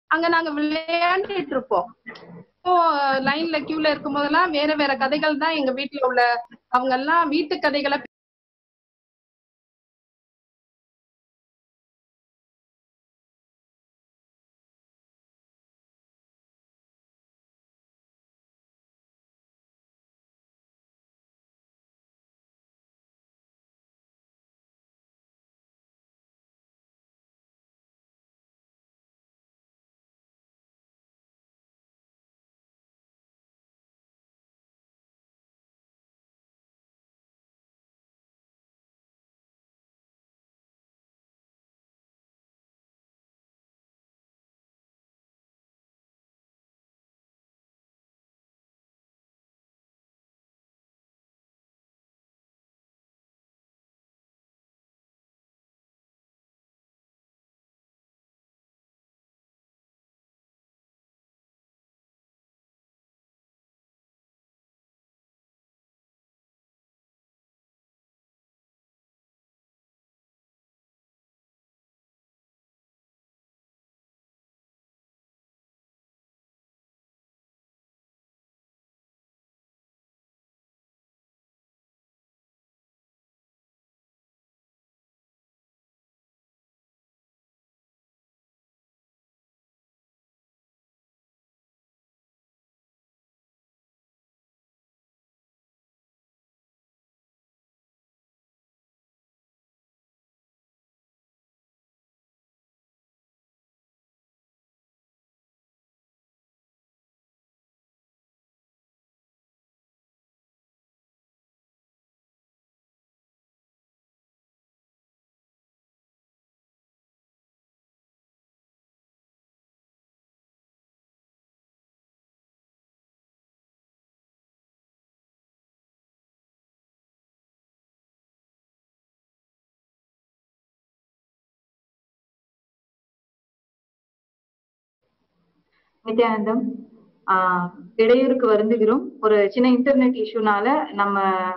அங்க நாங்க விளையாண்டுட்டு இருப்போம் இப்போ லைன்ல கியூல இருக்கும் போதெல்லாம் வேற வேற கதைகள் தான் எங்க வீட்டுல உள்ள அவங்க எல்லாம் வீட்டு கதைகளை நித்யானந்தம் ஆஹ் இடையூறுக்கு வருந்துகிறோம் ஒரு சின்ன இன்டர்நெட் இஷ்யூனால நம்ம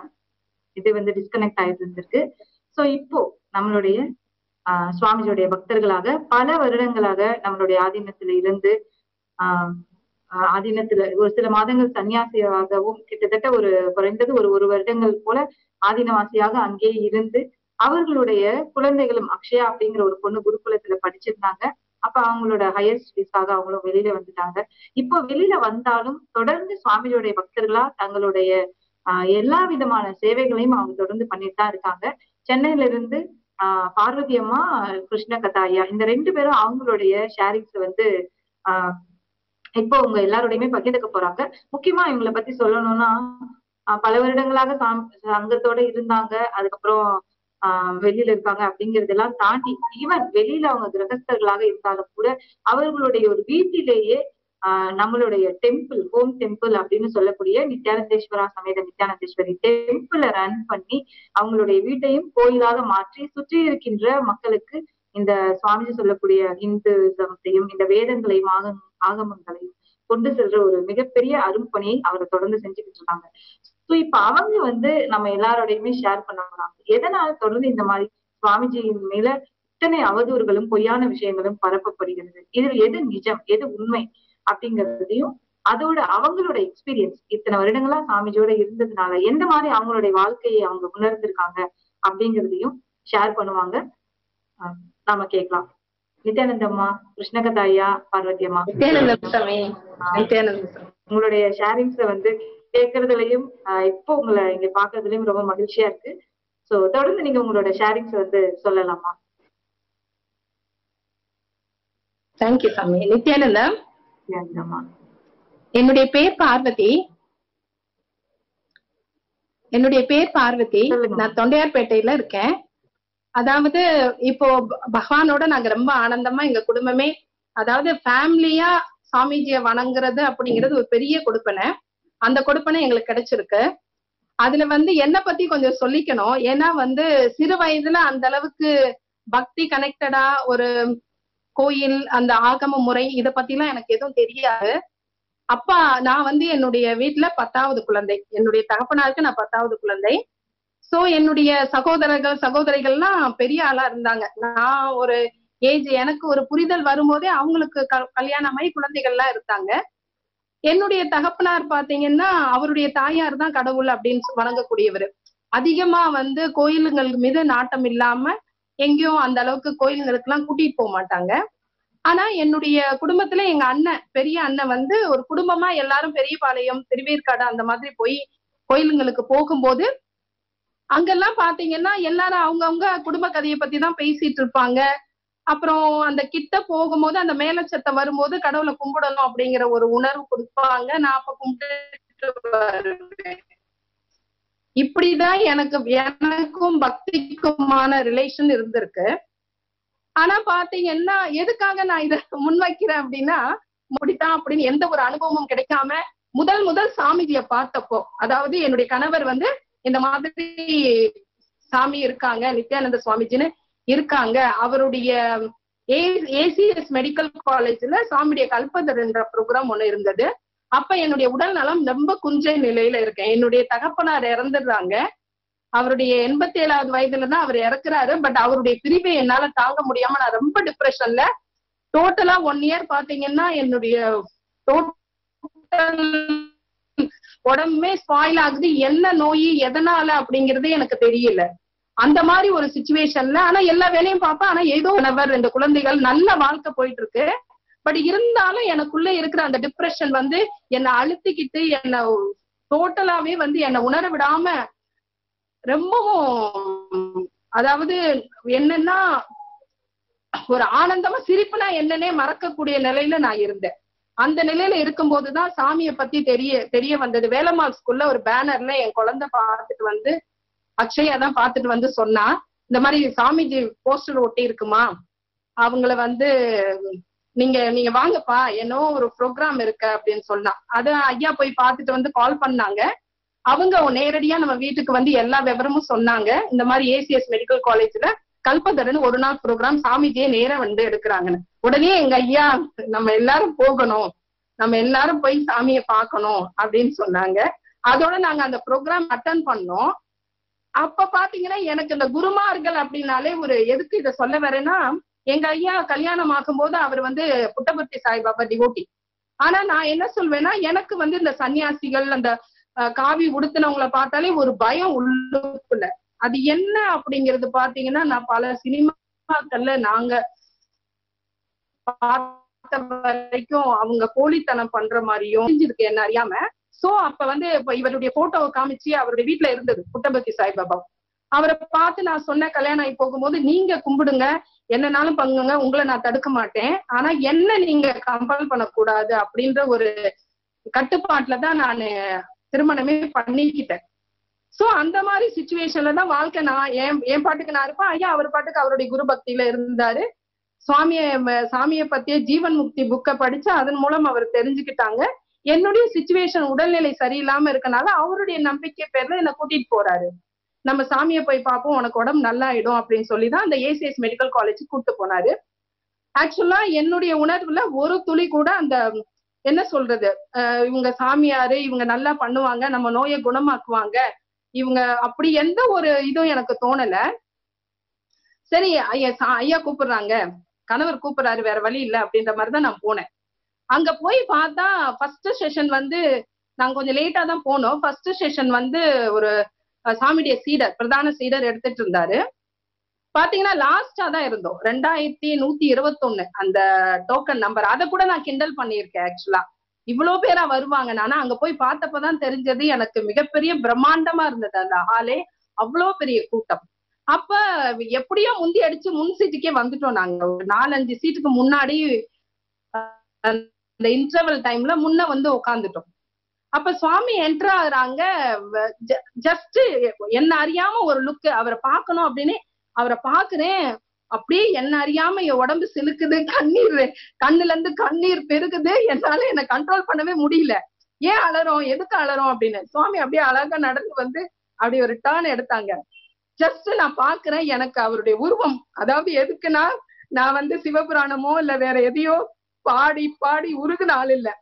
இது வந்து டிஸ்கனெக்ட் ஆயிட்டு இருந்திருக்கு சோ இப்போ நம்மளுடைய ஆஹ் சுவாமிஜியுடைய பக்தர்களாக பல வருடங்களாக நம்மளுடைய ஆதீனத்துல இருந்து ஆஹ் ஆஹ் ஆதீனத்துல ஒரு சில மாதங்கள் சன்னியாசியாகவும் கிட்டத்தட்ட ஒரு குறைந்தது ஒரு ஒரு வருடங்கள் போல ஆதீனவாசியாக அங்கேயே இருந்து அவர்களுடைய குழந்தைகளும் அக்ஷயா அப்படிங்கிற ஒரு பொண்ணு குருகுலத்துல படிச்சிருந்தாங்க அப்ப அவங்களோட ஹையர் ஸ்டடீஸாக அவங்களும் வெளியில வந்துட்டாங்க இப்போ வெளியில வந்தாலும் தொடர்ந்து சுவாமியோடைய பக்தர்களா தங்களுடைய ஆஹ் எல்லா விதமான சேவைகளையும் அவங்க தொடர்ந்து பண்ணிட்டு தான் இருக்காங்க சென்னையில இருந்து ஆஹ் பார்வதி அம்மா கிருஷ்ண கதாயா இந்த ரெண்டு பேரும் அவங்களுடைய ஷேரிங்ஸ் வந்து ஆஹ் இப்போ உங்க எல்லாரோடையுமே பகிர்ந்துக்க போறாங்க முக்கியமா இவங்களை பத்தி சொல்லணும்னா ஆஹ் பல வருடங்களாக சாம் சங்கத்தோட இருந்தாங்க அதுக்கப்புறம் ஆஹ் வெளியில இருக்காங்க அப்படிங்கறதெல்லாம் தாண்டி ஈவன் வெளியில அவங்க கிரகஸ்தர்களாக இருந்தாலும் கூட அவர்களுடைய ஒரு வீட்டிலேயே ஆஹ் நம்மளுடைய டெம்பிள் ஹோம் டெம்பிள் அப்படின்னு சொல்லக்கூடிய நித்யானந்தேஸ்வரா சமேத நித்யானந்தேஸ்வரி டெம்பிள ரன் பண்ணி அவங்களுடைய வீட்டையும் கோயிலாக மாற்றி சுற்றி இருக்கின்ற மக்களுக்கு இந்த சுவாமிஜி சொல்லக்கூடிய இந்துசத்தையும் இந்த வேதங்களையும் ஆக ஆகமங்களையும் கொண்டு செல்ற ஒரு மிகப்பெரிய அரும்பணியை அவர் தொடர்ந்து செஞ்சுக்கிட்டு இருக்காங்க சோ இப்ப அவங்க வந்து நம்ம எல்லாரோடையுமே ஷேர் பண்ண வராங்க எதனால தொடர்ந்து இந்த மாதிரி சுவாமிஜியின் மேல இத்தனை அவதூறுகளும் பொய்யான விஷயங்களும் பரப்பப்படுகிறது இதில் எது நிஜம் எது உண்மை அப்படிங்கறதையும் அதோட அவங்களோட எக்ஸ்பீரியன்ஸ் இத்தனை வருடங்களா சாமிஜியோட இருந்ததுனால எந்த மாதிரி அவங்களுடைய வாழ்க்கையை அவங்க உணர்ந்திருக்காங்க அப்படிங்கறதையும் ஷேர் பண்ணுவாங்க ஆஹ் நாம கேட்கலாம் நித்யானந்தம்மா கிருஷ்ணகதாயா பார்வதி அம்மா நித்யானந்த சாமி நித்யானந்த சாமி உங்களுடைய ஷேரிங்ஸ வந்து கேட்கறதுலயும் ஆஹ் இப்போ உங்களை இங்க பாக்குறதுலயும் ரொம்ப மகிழ்ச்சியா இருக்கு சோ தொடர்ந்து நீங்க உங்களோட ஷேரிங்ஸ் வந்து சொல்லலாமா தேங்க்யூ சாமி நித்யானந்தம் நித்யானந்தம்மா என்னுடைய பேர் பார்வதி என்னுடைய பேர் பார்வதி சொல்லுங்க. நான் தொண்டையார்பேட்டையில இருக்கேன் அதாவது இப்போ ப- பகவானோட நாங்க ரொம்ப ஆனந்தமா எங்க குடும்பமே அதாவது ஃபேமிலியா சாமிஜிய வணங்குறது அப்படிங்கிறது ஒரு பெரிய கொடுப்பனை அந்த கொடுப்பனை எங்களுக்கு கிடைச்சிருக்கு அதுல வந்து என்ன பத்தி கொஞ்சம் சொல்லிக்கணும் ஏன்னா வந்து சிறு வயதுல அந்த அளவுக்கு பக்தி கனெக்டடா ஒரு கோயில் அந்த ஆகம முறை இத பத்திலாம் எனக்கு எதுவும் தெரியாது அப்பா நான் வந்து என்னுடைய வீட்டுல பத்தாவது குழந்தை என்னுடைய தகப்பனாருக்கு நான் பத்தாவது குழந்தை சோ என்னுடைய சகோதரர்கள் சகோதரிகள்லாம் பெரிய ஆளா இருந்தாங்க நான் ஒரு ஏஜ் எனக்கு ஒரு புரிதல் வரும்போதே அவங்களுக்கு க- கல்யாணமாயி குழந்தைகள்லாம் இருந்தாங்க என்னுடைய தகப்பனார் பாத்தீங்கன்னா அவருடைய தாயார் தான் கடவுள் அப்படின்னு சொ- வணங்கக்கூடியவர் அதிகமா வந்து கோயிலுங்கள் மீது நாட்டம் இல்லாம எங்கேயும் அந்த அளவுக்கு கோயிலுங்களுக்கு எல்லாம் கூட்டிட்டு போக மாட்டாங்க ஆனா என்னுடைய குடும்பத்துல எங்க அண்ணன் பெரிய அண்ணன் வந்து ஒரு குடும்பமா எல்லாரும் பெரியபாளையம் திருவேற்காடு அந்த மாதிரி போய் கோயிலுங்களுக்கு போகும்போது அங்கெல்லாம் பாத்தீங்கன்னா எல்லாரும் அவங்கவங்க குடும்ப கதையை பத்தி தான் பேசிட்டு இருப்பாங்க அப்புறம் அந்த கிட்ட போகும்போது அந்த மேலச்சத்தை வரும்போது கடவுளை கும்பிடணும் அப்படிங்கிற ஒரு உணர்வு கொடுப்பாங்க நான் அப்ப கும்பிட்டு வருவேன் இப்படிதான் எனக்கு எனக்கும் பக்திக்குமான ரிலேஷன் இருந்திருக்கு ஆனா பாத்தீங்கன்னா எதுக்காக நான் இத முன்வைக்கிறேன் அப்படின்னா முடித்தான் அப்படின்னு எந்த ஒரு அனுபவமும் கிடைக்காம முதல் முதல் சாமிஜிய பார்த்தப்போ அதாவது என்னுடைய கணவர் வந்து இந்த மாதிரி சாமி இருக்காங்க நித்யானந்த சுவாமிஜின்னு இருக்காங்க அவருடைய ஏசிஎஸ் மெடிக்கல் காலேஜ்ல சாமியுடைய கல்பதர் என்ற ப்ரோக்ராம் ஒண்ணு இருந்தது அப்ப என்னுடைய உடல் நலம் ரொம்ப குஞ்சை நிலையில இருக்கேன் என்னுடைய தகப்பனார் இறந்துடுறாங்க அவருடைய எண்பத்தி ஏழாவது வயதுல தான் அவர் இறக்குறாரு பட் அவருடைய பிரிவை என்னால தாங்க முடியாம நான் ரொம்ப டிப்ரெஷன்ல டோட்டலா ஒன் இயர் பாத்தீங்கன்னா என்னுடைய டோட்டல் உடம்புமே ஸ்பாயில் ஆகுது என்ன நோய் எதனால அப்படிங்கறது எனக்கு தெரியல அந்த மாதிரி ஒரு சுச்சுவேஷன்ல ஆனா எல்லா வேலையும் பார்ப்பேன் ஆனா ஏதோ கணவர் ரெண்டு குழந்தைகள் நல்ல வாழ்க்கை போயிட்டு இருக்கு பட் இருந்தாலும் எனக்குள்ள இருக்கிற அந்த டிப்ரெஷன் வந்து என்னை அழுத்திக்கிட்டு என்னை டோட்டலாவே வந்து என்னை உணர விடாம ரொம்பவும் அதாவது என்னன்னா ஒரு ஆனந்தமா சிரிப்புனா என்னன்னே மறக்கக்கூடிய நிலையில நான் இருந்தேன் அந்த நிலையில இருக்கும்போதுதான் சாமியை பத்தி தெரிய தெரிய வந்தது வேலம்மாள் ஸ்கூல்ல ஒரு பேனர்ல என் குழந்தை பார்த்துட்டு வந்து அக்ஷயா தான் பார்த்துட்டு வந்து சொன்னா இந்த மாதிரி சாமிஜி போஸ்டர் ஒட்டி இருக்குமா அவங்கள வந்து நீங்க நீங்க வாங்கப்பா என்னோ ஒரு ப்ரோக்ராம் இருக்கு அப்படின்னு சொன்னா அது ஐயா போய் பார்த்துட்டு வந்து கால் பண்ணாங்க அவங்க நேரடியா நம்ம வீட்டுக்கு வந்து எல்லா விவரமும் சொன்னாங்க இந்த மாதிரி ஏசிஎஸ் மெடிக்கல் காலேஜ்ல கல்பதரன் ஒரு நாள் ப்ரோக்ராம் சாமிஜியே நேரா வந்து எடுக்கிறாங்கன்னு உடனே எங்க ஐயா நம்ம எல்லாரும் போகணும் நம்ம எல்லாரும் போய் சாமியை பார்க்கணும் அப்படின்னு சொன்னாங்க அதோட நாங்க அந்த ப்ரோக்ராம் அட்டன் பண்ணோம் அப்ப பாத்தீங்கன்னா எனக்கு இந்த குருமார்கள் அப்படின்னாலே ஒரு எதுக்கு இத சொல்ல வரேன்னா எங்க ஐயா கல்யாணம் ஆகும்போது அவர் வந்து புட்டபர்த்தி சாய்பாபா டிவோட்டி ஆனா நான் என்ன சொல்வேன்னா எனக்கு வந்து இந்த சன்னியாசிகள் அந்த அஹ், காவி உடுத்தினவங்கள பார்த்தாலே ஒரு பயம் உள்ளுக்குள்ள அது என்ன அப்படிங்கறது பாத்தீங்கன்னா நான் பல சினிமாக்கள்ல நாங்க பார்த்த வரைக்கும் அவங்க போலித்தனம் பண்ற மாதிரியும் தெரிஞ்சிருக்கு என்ன அறியாம சோ அப்ப வந்து இப்ப இவருடைய போட்டோவை காமிச்சு அவருடைய வீட்டுல இருந்தது புட்டபர்த்தி சாய்பாபா அவரை பார்த்து நான் சொன்ன கல்யாணம் ஆகி போகும்போது நீங்க கும்பிடுங்க என்னனாலும் பங்குங்க உங்களை நான் தடுக்க மாட்டேன் ஆனா என்ன நீங்க கம்பல் பண்ணக்கூடாது அப்படின்ற ஒரு கட்டுப்பாட்டுல தான் நான் திருமணமே பண்ணிக்கிட்டேன் சோ அந்த மாதிரி சுச்சுவேஷன்ல தான் வாழ்க்கை நான் என் என் பாட்டுக்கு நான் இருப்பேன் ஐயா அவர் பாட்டுக்கு அவருடைய குரு பக்தியில இருந்தாரு சுவாமிய ம- சாமியை பத்திய ஜீவன் முக்தி புக்கை படிச்சு அதன் மூலம் அவர் தெரிஞ்சுக்கிட்டாங்க என்னுடைய சுச்சுவேஷன் உடல்நிலை சரியில்லாம இருக்கனால அவருடைய நம்பிக்கை பேர்ல என்ன கூட்டிட்டு போறாரு நம்ம சாமியை போய் பார்ப்போம் உனக்கு உடம்பு நல்லாயிடும் அப்படின்னு சொல்லி தான் அந்த ஏசிஎஸ் மெடிக்கல் காலேஜ் கூட்டு போனாரு ஆக்சுவலா என்னுடைய உணர்வுல ஒரு துளி கூட அந்த என்ன சொல்றது அஹ் இவங்க சாமியாரு இவங்க நல்லா பண்ணுவாங்க நம்ம நோயை குணமாக்குவாங்க இவங்க அப்படி எந்த ஒரு இதுவும் எனக்கு தோணல சரி ஐயா சா- ஐயா கூப்பிடுறாங்க கணவர் கூப்பிடுறாரு வேற வழி இல்ல அப்படின்ற மாதிரி தான் நான் போனேன் அங்க போய் பார்த்தா ஃபர்ஸ்ட் செஷன் வந்து நாங்க கொஞ்சம் லேட்டா தான் போனோம் ஃபர்ஸ்ட் செஷன் வந்து ஒரு அஹ், சாமியுடைய சீடர் பிரதான சீடர் எடுத்துட்டு இருந்தாரு பாத்தீங்கன்னா லாஸ்டா தான் இருந்தோம் ரெண்டாயிரத்தி நூத்தி இருபத்தொன்னு அந்த டோக்கன் நம்பர் அதை கூட நான் கிண்டல் பண்ணியிருக்கேன் ஆக்சுவலா இவ்வளவு பேரா வருவாங்க நானா அங்க போய் பார்த்தப்பதான் தெரிஞ்சது எனக்கு மிகப்பெரிய பிரம்மாண்டமா இருந்தது அந்த ஹாலே அவ்வளோ பெரிய கூட்டம் அப்ப எப்படியோ முந்தி அடிச்சு முன் சீட்டுக்கே வந்துட்டோம் நாங்க ஒரு நாலஞ்சு சீட்டுக்கு முன்னாடி அஹ், அந்த இன்டர்வல் டைம்ல முன்ன வந்து உட்காந்துட்டோம் அப்ப சுவாமி என்டர் ஆகுறாங்க ஜஸ்ட் என்ன அறியாம ஒரு லுக் அவரை பார்க்கணும் அப்படின்னு அவரை பாக்குறேன் அப்படியே என்ன அறியாம என் உடம்பு சிலுக்குது கண்ணீர் கண்ணுல இருந்து கண்ணீர் பெருகுது என்னால என்ன கண்ட்ரோல் பண்ணவே முடியல ஏன் அலறோம் எதுக்கு அலறோம் அப்படின்னு சுவாமி அப்படியே அழகா நடந்து வந்து அப்படி ஒரு டேர்ன் எடுத்தாங்க ஜஸ்ட் நான் பாக்குறேன் எனக்கு அவருடைய உருவம் அதாவது எதுக்குன்னா நான் வந்து சிவபுராணமோ இல்ல வேற எதையோ பாடி பாடி உருகுன ஆள் இல்ல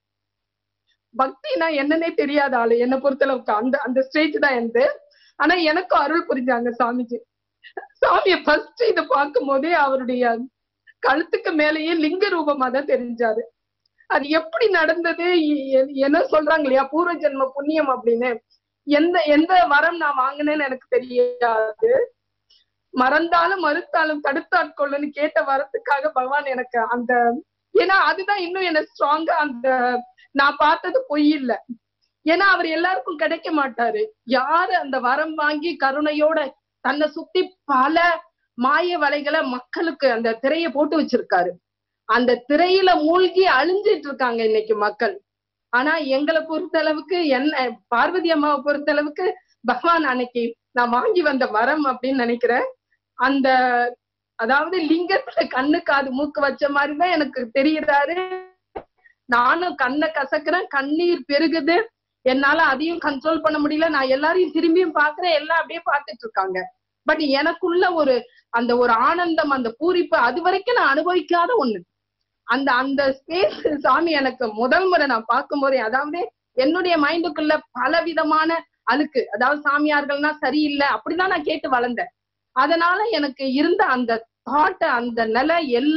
பக்தினா என்னன்னே தெரியாத ஆளு என்னை பொறுத்தளவுக்கு அந்த அந்த ஸ்டேஜ் தான் எந்த ஆனா எனக்கும் அருள் புரிஞ்சாங்க சாமிஜி சாமியை ஃபர்ஸ்ட் இதை பார்க்கும் போதே அவருடைய கழுத்துக்கு மேலேயே லிங்க ரூபமா தான் தெரிஞ்சாரு அது எப்படி நடந்தது எ- என்ன சொல்றாங்க இல்லையா பூர்வ ஜென்ம புண்ணியம் அப்படின்னு எந்த எந்த வரம் நான் வாங்கினேன்னு எனக்கு தெரியாது மறந்தாலும் மறுத்தாலும் தடுத்தாட்கொள்ளுன்னு கேட்ட வரத்துக்காக பகவான் எனக்கு அந்த ஏன்னா அதுதான் இன்னும் என்ன ஸ்ட்ராங்கா அந்த நான் பார்த்தது பொய் இல்ல ஏன்னா அவர் எல்லாருக்கும் கிடைக்க மாட்டாரு யாரு அந்த வரம் வாங்கி கருணையோட தன்னை சுத்தி பல மாய வலைகளை மக்களுக்கு அந்த திரைய போட்டு வச்சிருக்காரு அந்த திரையில மூழ்கி அழிஞ்சிட்டு இருக்காங்க இன்னைக்கு மக்கள் ஆனா எங்களை பொறுத்த அளவுக்கு என்ன பார்வதி அம்மாவை பொறுத்த அளவுக்கு பகவான் அன்னைக்கு நான் வாங்கி வந்த வரம் அப்படின்னு நினைக்கிறேன் அந்த அதாவது லிங்கத்துல கண்ணு காது மூக்கு வச்ச மாதிரிதான் எனக்கு தெரியுறாரு நானும் கண்ணை கசக்குறேன் கண்ணீர் பெருகுது என்னால அதையும் கண்ட்ரோல் பண்ண முடியல நான் எல்லாரையும் திரும்பியும் பாக்குறேன் எல்லாம் அப்படியே பார்த்துட்டு இருக்காங்க பட் எனக்குள்ள ஒரு அந்த ஒரு ஆனந்தம் அந்த பூரிப்பு அது வரைக்கும் நான் அனுபவிக்காத ஒண்ணு அந்த அந்த ஸ்பேஸ் சாமி எனக்கு முதல் முறை நான் பார்க்கும்போதே அதாவது என்னுடைய மைண்டுக்குள்ள பல விதமான அழுக்கு அதாவது சாமியார்கள்னா சரியில்லை அப்படிதான் நான் கேட்டு வளர்ந்தேன் அதனால எனக்கு இருந்த அந்த தாட் அந்த நிலை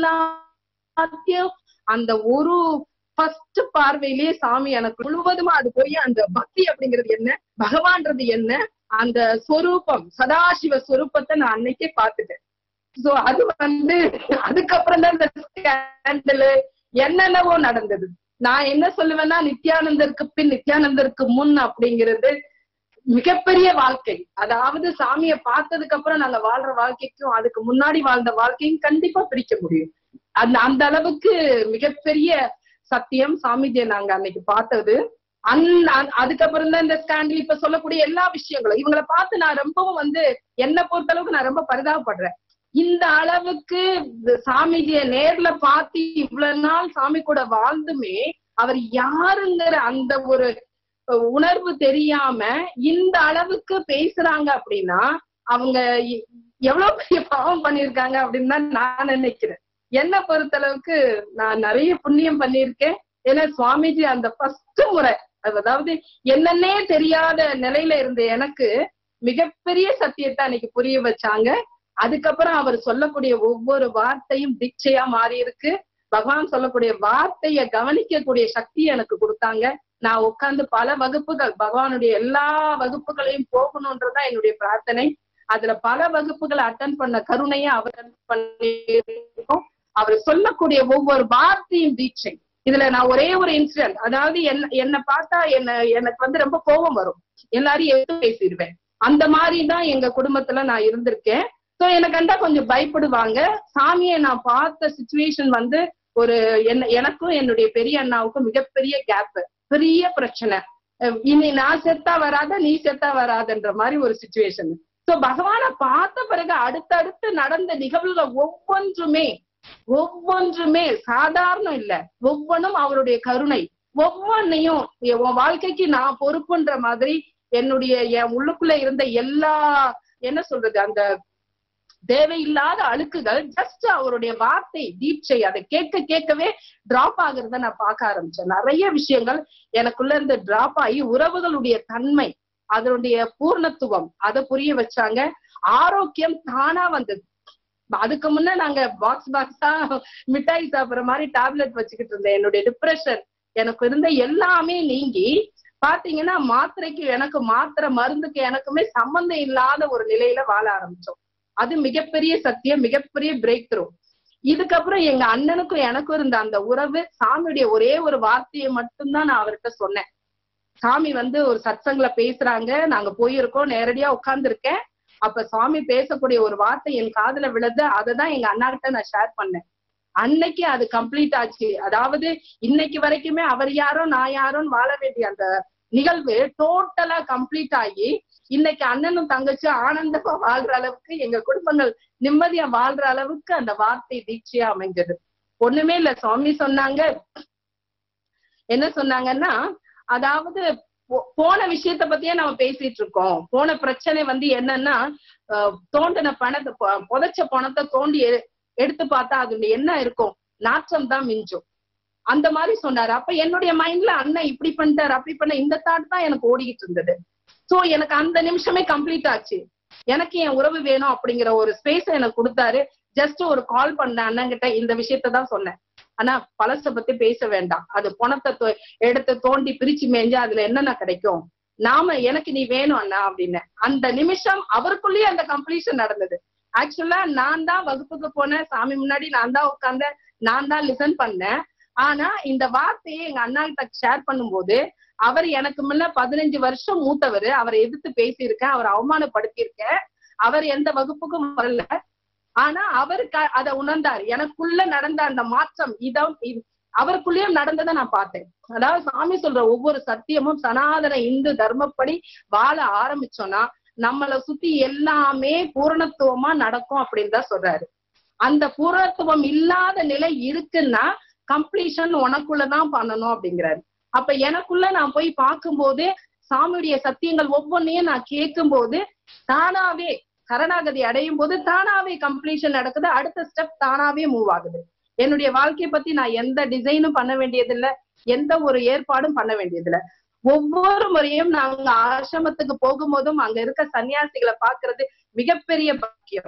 எல்லாத்தையும் அந்த ஒரு ஃபர்ஸ்ட் பார்வையிலேயே சாமி எனக்கு முழுவதுமா அது போய் அந்த பக்தி அப்படிங்கிறது என்ன பகவான்றது என்ன அந்த ஸ்வரூபம் சதாசிவ ஸ்வரூபத்தை நான் அன்னைக்கே பார்த்துட்டேன் சோ அது வந்து அதுக்கப்புறம் தான் இந்த ஸ்கேண்டலு என்னென்னவோ நடந்தது நான் என்ன சொல்லுவேன்னா நித்யானந்தருக்கு பின் நித்யானந்தருக்கு முன் அப்படிங்கிறது மிகப்பெரிய வாழ்க்கை அதாவது சாமியை பார்த்ததுக்கு அப்புறம் நாங்க வாழ்ற வாழ்க்கைக்கும் அதுக்கு முன்னாடி வாழ்ந்த வாழ்க்கையும் கண்டிப்பா பிரிக்க முடியும் அந்த அந்த அளவுக்கு மிகப்பெரிய சத்தியம் சாமிஜியை நாங்க அன்னைக்கு பார்த்தது அந் அ- அதுக்கப்புறம் தான் இந்த ஸ்கேண்டில் இப்ப சொல்லக்கூடிய எல்லா விஷயங்களும் இவங்களை பார்த்து நான் ரொம்பவும் வந்து என்னை பொறுத்த அளவுக்கு நான் ரொம்ப பரிதாபப்படுறேன் இந்த அளவுக்கு இந்த சாமிஜிய நேர்ல பார்த்து இவ்வளவு நாள் சாமி கூட வாழ்ந்துமே அவர் யாருங்கிற அந்த ஒரு உணர்வு தெரியாம இந்த அளவுக்கு பேசுறாங்க அப்படின்னா அவங்க எ- எவ்வளவு பெரிய பாவம் பண்ணிருக்காங்க அப்படின்னு தான் நான் நினைக்கிறேன் என்ன பொறுத்த அளவுக்கு நான் நிறைய புண்ணியம் பண்ணியிருக்கேன் ஏன்னா சுவாமிஜி அந்த ஃபர்ஸ்ட் முறை அதாவது என்னன்னே தெரியாத நிலையில இருந்த எனக்கு மிகப்பெரிய சத்தியத்தை அன்னைக்கு புரிய வச்சாங்க அதுக்கப்புறம் அவர் சொல்லக்கூடிய ஒவ்வொரு வார்த்தையும் தீட்சையா மாறி இருக்கு பகவான் சொல்லக்கூடிய வார்த்தைய கவனிக்கக்கூடிய சக்தி எனக்கு கொடுத்தாங்க நான் உட்கார்ந்து பல வகுப்புகள் பகவானுடைய எல்லா வகுப்புகளையும் போகணும்ன்றதுதான் என்னுடைய பிரார்த்தனை அதுல பல வகுப்புகளை அட்டன் பண்ண கருணையை அவர் பண்ணியிருக்கோம் அவர் சொல்லக்கூடிய ஒவ்வொரு வார்த்தையும் தீட்சை இதுல நான் ஒரே ஒரு இன்சிடென்ட் அதாவது என்ன என்னை பார்த்தா என்ன எனக்கு வந்து ரொம்ப கோபம் வரும் எல்லாரையும் எடுத்து பேசிடுவேன் அந்த மாதிரி தான் எங்க குடும்பத்துல நான் இருந்திருக்கேன் சோ எனக்கு கண்டா கொஞ்சம் பயப்படுவாங்க சாமியை நான் பார்த்த சுச்சுவேஷன் வந்து ஒரு என்ன எனக்கும் என்னுடைய பெரிய அண்ணாவுக்கும் மிகப்பெரிய கேப் பெரிய பிரச்சனை அஹ் இனி நான் செத்தா வராத நீ செத்தா வராதன்ற மாதிரி ஒரு சுச்சுவேஷன் சோ பகவானை பார்த்த பிறகு அடுத்தடுத்து நடந்த நிகழ்வுகள் ஒவ்வொன்றுமே ஒவ்வொன்றுமே சாதாரணம் இல்ல ஒவ்வொன்றும் அவருடைய கருணை ஒவ்வொன்னையும் உன் வாழ்க்கைக்கு நான் பொறுப்புன்ற மாதிரி என்னுடைய என் உள்ளுக்குள்ள இருந்த எல்லா என்ன சொல்றது அந்த தேவையில்லாத அழுக்குகள் ஜஸ்ட் அவருடைய வார்த்தை தீட்சை அதை கேட்க கேட்கவே டிராப் ஆகுறத நான் பார்க்க ஆரம்பிச்சேன் நிறைய விஷயங்கள் எனக்குள்ள இருந்து டிராப் ஆகி உறவுகளுடைய தன்மை அதனுடைய பூர்ணத்துவம் அதை புரிய வச்சாங்க ஆரோக்கியம் தானா வந்தது அதுக்கு முன்ன நாங்க பாக்ஸ் பாக்ஸா மிட்டாய் சாப்பிடுற மாதிரி டேப்லெட் வச்சுக்கிட்டு இருந்தேன் என்னுடைய டிப்ரெஷன் எனக்கு இருந்த எல்லாமே நீங்கி பாத்தீங்கன்னா மாத்திரைக்கு எனக்கு மாத்திரை மருந்துக்கு எனக்குமே சம்பந்தம் இல்லாத ஒரு நிலையில வாழ ஆரம்பிச்சோம் அது மிகப்பெரிய சத்தியம் மிகப்பெரிய பிரேக் த்ரூ இதுக்கப்புறம் எங்க அண்ணனுக்கும் எனக்கும் இருந்த அந்த உறவு சாமியுடைய ஒரே ஒரு வார்த்தையை மட்டும்தான் நான் அவர்கிட்ட சொன்னேன் சாமி வந்து ஒரு சத்சங்கல பேசுறாங்க நாங்க போயிருக்கோம் நேரடியா உட்கார்ந்துருக்கேன் அப்ப சாமி பேசக்கூடிய ஒரு வார்த்தை என் காதுல விழுது அதை தான் எங்க அண்ணா கிட்ட நான் ஷேர் பண்ணேன் அன்னைக்கு அது கம்ப்ளீட் ஆச்சு அதாவது இன்னைக்கு வரைக்குமே அவர் யாரோ நான் யாரோன்னு வாழ வேண்டிய அந்த நிகழ்வு டோட்டலா கம்ப்ளீட் ஆகி இன்னைக்கு அண்ணனும் தங்கச்சும் ஆனந்தமா வாழ்ற அளவுக்கு எங்க குடும்பங்கள் நிம்மதியா வாழ்ற அளவுக்கு அந்த வார்த்தை தீட்சையா அமைஞ்சது ஒண்ணுமே இல்ல சுவாமி சொன்னாங்க என்ன சொன்னாங்கன்னா அதாவது போ- போன விஷயத்த பத்தியே நம்ம பேசிட்டு இருக்கோம் போன பிரச்சனை வந்து என்னன்னா அஹ், தோண்டின பணத்தை பொ- புதைச்ச பணத்தை தோண்டி எ- எடுத்து பார்த்தா அதுல என்ன இருக்கும் நாற்றம் தான் மிஞ்சும் அந்த மாதிரி சொன்னாரு அப்ப என்னுடைய மைண்ட்ல அண்ணன் இப்படி பண்ணிட்டாரு அப்படி பண்ண இந்த தாட் தான் எனக்கு ஓடிக்கிட்டு இருந்தது சோ எனக்கு அந்த நிமிஷமே கம்ப்ளீட் ஆச்சு எனக்கு என் உறவு வேணும் அப்படிங்கிற ஒரு ஸ்பேஸ் எனக்கு கொடுத்தாரு ஜஸ்ட் ஒரு கால் பண்ண அண்ணங்கிட்ட இந்த விஷயத்த தான் சொன்னேன் ஆனா பழச பத்தி பேச வேண்டாம் அது பணத்தை தொ- எடுத்து தோண்டி பிரிச்சு மேஞ்சா அதுல என்னென்ன கிடைக்கும் நாம எனக்கு நீ வேணும் அண்ணா அப்படின்னு அந்த நிமிஷம் அவருக்குள்ளேயே அந்த கம்ப்ளீஷன் நடந்தது ஆக்சுவலா நான் தான் வகுப்புக்கு போனேன் சாமி முன்னாடி நான் தான் உட்கார்ந்தேன் நான் தான் லிசன் பண்ணேன் ஆனா இந்த வார்த்தையை எங்க அண்ணா கிட்ட ஷேர் பண்ணும்போது அவர் எனக்கு முன்ன பதினஞ்சு வருஷம் மூத்தவர் அவரை எதிர்த்து பேசியிருக்கேன் அவரை அவமானப்படுத்தியிருக்கேன் அவர் எந்த வகுப்புக்கும் வரல ஆனா அவருக்கு அதை உணர்ந்தார் எனக்குள்ள நடந்த அந்த மாற்றம் இடம் இது- அவருக்குள்ளேயும் நடந்ததை நான் பார்த்தேன் அதாவது சாமி சொல்ற ஒவ்வொரு சத்தியமும் சனாதன இந்து தர்மப்படி வாழ ஆரம்பிச்சோம்னா நம்மளை சுத்தி எல்லாமே பூரணத்துவமா நடக்கும் அப்படின்னு தான் சொல்றாரு அந்த பூரணத்துவம் இல்லாத நிலை இருக்குன்னா கம்ப்ளீஷன் உனக்குள்ளதான் பண்ணணும் அப்படிங்கிறாரு அப்ப எனக்குள்ள நான் போய் பார்க்கும்போது சாமியுடைய சத்தியங்கள் ஒவ்வொன்னையும் நான் கேட்கும்போது தானாவே சரணாகதி அடையும் போது தானாவே கம்ப்ளீஷன் நடக்குது அடுத்த ஸ்டெப் தானாவே மூவ் ஆகுது என்னுடைய வாழ்க்கையை பத்தி நான் எந்த டிசைனும் பண்ண வேண்டியதில்லை எந்த ஒரு ஏற்பாடும் பண்ண வேண்டியதில்லை ஒவ்வொரு முறையும் நாங்க ஆசிரமத்துக்கு போகும்போதும் அங்க இருக்க சன்னியாசிகளை பாக்குறது மிகப்பெரிய பாக்கியம்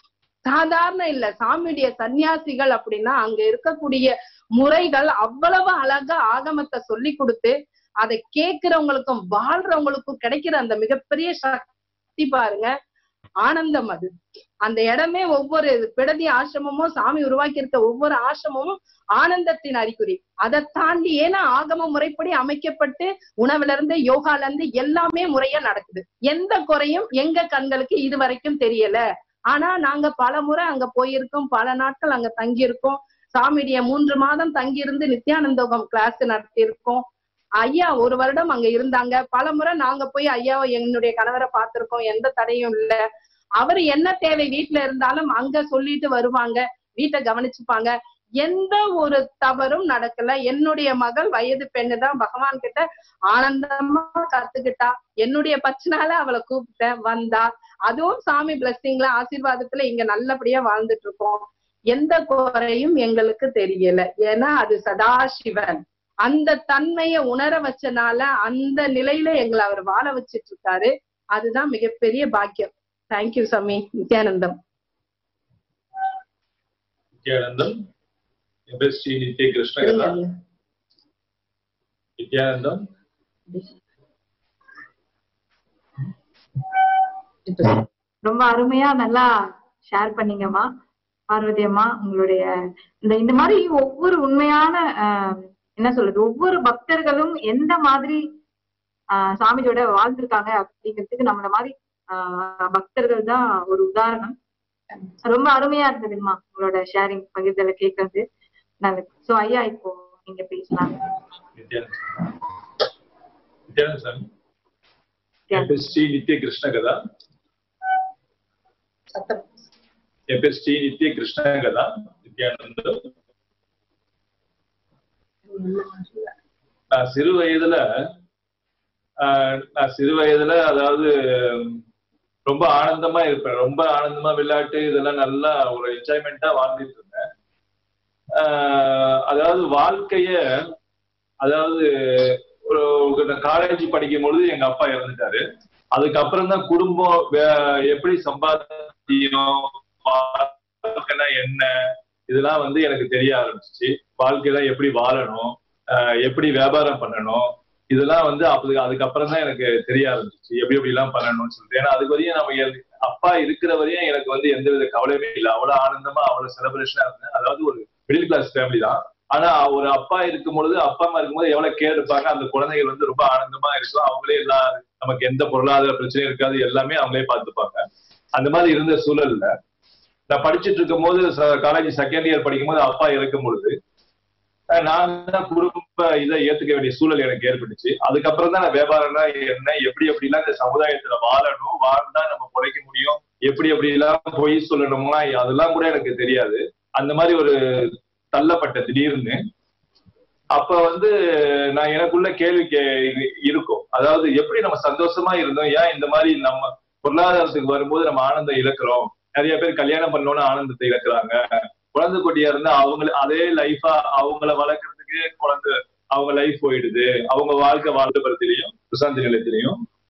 சாதாரண இல்ல சாமியுடைய சன்னியாசிகள் அப்படின்னா அங்க இருக்கக்கூடிய முறைகள் அவ்வளவு அழகா ஆகமத்தை சொல்லி கொடுத்து அதை கேட்கிறவங்களுக்கும் வாழ்றவங்களுக்கும் கிடைக்கிற அந்த மிகப்பெரிய சக்தி பாருங்க ஆனந்தம் அது அந்த இடமே ஒவ்வொரு பிடதி ஆசிரமமும் சாமி உருவாக்கி இருக்க ஒவ்வொரு ஆசிரமமும் ஆனந்தத்தின் அறிகுறி அதை தாண்டி ஏன்னா ஆகம முறைப்படி அமைக்கப்பட்டு உணவுல இருந்து யோகால இருந்து எல்லாமே முறையா நடக்குது எந்த குறையும் எங்க கண்களுக்கு இது வரைக்கும் தெரியல ஆனா நாங்க பல முறை அங்க போயிருக்கோம் பல நாட்கள் அங்க தங்கியிருக்கோம் சாமியுடைய மூன்று மாதம் தங்கியிருந்து நித்யானந்தோகம் கிளாஸ் நடத்தியிருக்கோம் ஐயா ஒரு வருடம் அங்க இருந்தாங்க பல முறை நாங்க போய் ஐயாவை என்னுடைய கணவரை பார்த்திருக்கோம் எந்த தடையும் இல்ல அவர் என்ன தேவை வீட்டுல இருந்தாலும் அங்க சொல்லிட்டு வருவாங்க வீட்டை கவனிச்சுப்பாங்க எந்த ஒரு தவறும் நடக்கல என்னுடைய மகள் வயது பெண்ணு தான் பகவான் கிட்ட ஆனந்தமா கத்துக்கிட்டா என்னுடைய பச்சனால அவளை கூப்பிட்டேன் வந்தா அதுவும் சாமி பிளஸ்ஸிங்ல ஆசீர்வாதத்துல இங்க நல்லபடியா வாழ்ந்துட்டு இருக்கோம் எந்த குறையும் எங்களுக்கு தெரியல ஏன்னா அது சதாசிவன் அந்த தன்மைய உணர வச்சனால அந்த நிலையில எங்களை அவர் வாழ வச்சிட்டு இருக்காரு அதுதான் மிகப்பெரிய பாக்கியம் தேங்க்யூ சாமி நித்யானந்தம் நித்யானந்தம் என் பேர் ஸ்ரீ நித்ய கிருஷ்ணகதா நித்யானந்தம் ரொம்ப அருமையா நல்லா ஷேர் பண்ணீங்கம்மா பார்வதி அம்மா உங்களுடைய இந்த இந்த மாதிரி ஒவ்வொரு உண்மையான ஆஹ், என்ன சொல்றது ஒவ்வொரு பக்தர்களும் எந்த மாதிரி ஆஹ், சாமிஜோட வாழ்ந்திருக்காங்க அப்படிங்கிறதுக்கு நம்மள மாதிரி ஆஹ், பக்தர்கள் தான் ஒரு உதாரணம் ரொம்ப அருமையா இருந்ததுங்கம்மா உங்களோட ஷேரிங் பகிர்தலை கேட்கறது நல்லது சோ ஐயா இப்போ நீங்க பேசலாம் நித்யானந்தம் நித்யானந்த சாமி என் பேர் ஸ்ரீ நித்ய கிருஷ்ணகதா சத்தம் என் பேர் ஸ்ரீ நித்ய கிருஷ்ணகதா நித்யானந்தம் நான் சிறு வயதுல ஆஹ், நான் சிறு வயதுல அதாவது ரொம்ப ஆனந்தமா இருப்பேன் ரொம்ப ஆனந்தமா விளையாட்டு இதெல்லாம் நல்லா ஒரு என்ஜாய்மெண்டா வாழ்ந்துட்டு இருந்தேன் ஆஹ், அதாவது வாழ்க்கைய அதாவது ஒரு காலேஜ் படிக்கும் பொழுது எங்க அப்பா இறந்துட்டாரு அதுக்கப்புறம் தான் குடும்பம் வே- எப்படி சம்பாத்தியம் வாழ்க்கைனா என்ன இதெல்லாம் வந்து எனக்கு தெரிய ஆரம்பிச்சிச்சு வாழ்க்கையில எப்படி வாழணும் ஆஹ் எப்படி வியாபாரம் பண்ணணும் இதெல்லாம் வந்து அப்படி அதுக்கப்புறம் தான் எனக்கு தெரிய ஆரம்பிச்சிச்சு எப்படி எப்படி எல்லாம் பண்ணணும்னு சொல்லிட்டு ஏன்னா அதுக்கு வரையும் நம்ம எ- அப்பா இருக்கிற வரையும் எனக்கு வந்து எந்த வித கவலையுமே இல்லை அவ்வளவு ஆனந்தமா அவ்வளவு செலிப்ரேஷனா இருந்தேன் அதாவது ஒரு மிடில் கிளாஸ் ஃபேமிலி தான் ஆனா ஒரு அப்பா இருக்கும் பொழுது அப்பா அம்மா இருக்கும்போது எவ்வளவு கேர் இருப்பாங்க அந்த குழந்தைகள் வந்து ரொம்ப ஆனந்தமா இருக்கும் அவங்களே எல்லாம் நமக்கு எந்த பொருளாதார பிரச்சனையும் இருக்காது எல்லாமே அவங்களே பார்த்துப்பாங்க அந்த மாதிரி இருந்த சூழல்ல நான் படிச்சுட்டு இருக்கும் போது காலேஜ் செகண்ட் இயர் படிக்கும் போது அப்பா இறக்கும் பொழுது அஹ் நான் தான் குடும்ப இதை ஏத்துக்க வேண்டிய சூழல் எனக்கு ஏற்பட்டுச்சு அதுக்கப்புறம் தான் நான் வியாபாரம்னா என்ன எப்படி எப்படிலாம் இந்த சமுதாயத்துல வாழணும் வாழ்ந்தா நம்ம குறைக்க முடியும் எப்படி எப்படி எல்லாம் பொய் சொல்லணுமா அதெல்லாம் கூட எனக்கு தெரியாது அந்த மாதிரி ஒரு தள்ளப்பட்ட திடீர்னு அப்ப வந்து நான் எனக்குள்ள கேள்வி கே இ- இருக்கும் அதாவது எப்படி நம்ம சந்தோஷமா இருந்தோம் ஏன் இந்த மாதிரி நம்ம பொருளாதாரத்துக்கு வரும்போது நம்ம ஆனந்தம் இழக்கிறோம் நிறைய பேர் கல்யாணம் பண்ணோன்னு ஆனந்தத்தை இழக்கிறாங்க குழந்தை குட்டியா இருந்தா அவங்க அதே லைஃபா அவங்கள வளர்க்கறதுக்கு குழந்தை அவங்க லைஃப் போயிடுது அவங்க வாழ்க்கை வாழ்க்கை படத்திலையும் பிரசாந்தி நிலையத்திலையும்